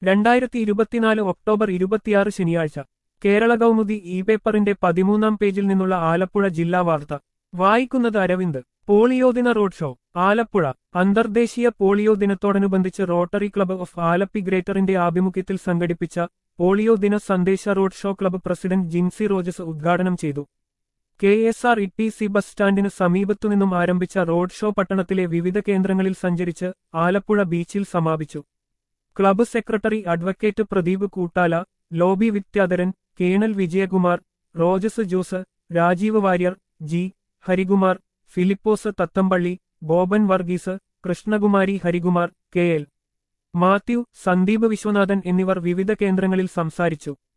രണ്ടായിരത്തി ഇരുപത്തിനാല് ഒക്ടോബർ ഇരുപത്തിയാറ് ശനിയാഴ്ച കേരള കൗമുദി ഇ പേപ്പറിന്റെ പതിമൂന്നാം പേജിൽ നിന്നുള്ള ആലപ്പുഴ ജില്ലാ വാർത്ത വായിക്കുന്നത് അരവിന്ദ് പോളിയോ ദിന റോഡ് ഷോ ആലപ്പുഴ അന്തർദേശീയ പോളിയോ ദിനത്തോടനുബന്ധിച്ച് റോട്ടറി ക്ലബ്ബ് ഓഫ് ആലപ്പി ഗ്രേറ്ററിന്റെ ആഭിമുഖ്യത്തിൽ സംഘടിപ്പിച്ച പോളിയോ ദിന സന്ദേശ road show club president Jincy Rojas ഉദ്ഘാടനം ചെയ്തു K S R E T C bus സ്റ്റാൻഡിന് സമീപത്തുനിന്നും ആരംഭിച്ച റോഡ് ഷോ പട്ടണത്തിലെ വിവിധ കേന്ദ്രങ്ങളിൽ സഞ്ചരിച്ച് ആലപ്പുഴ ബീച്ചിൽ സമാപിച്ചു club secretary advocate Pradeep Koottala Lobi Vidyadharan colonel Vijayakumar Rojas Jose Rajeev Warrier G Harikumar Philipose Thathampally Boban Varghese Krishnakumari Harikumar K L Mathew Sandeep Viswanathan എന്നിവർ വിവിധ കേന്ദ്രങ്ങളിൽ സംസാരിച്ചു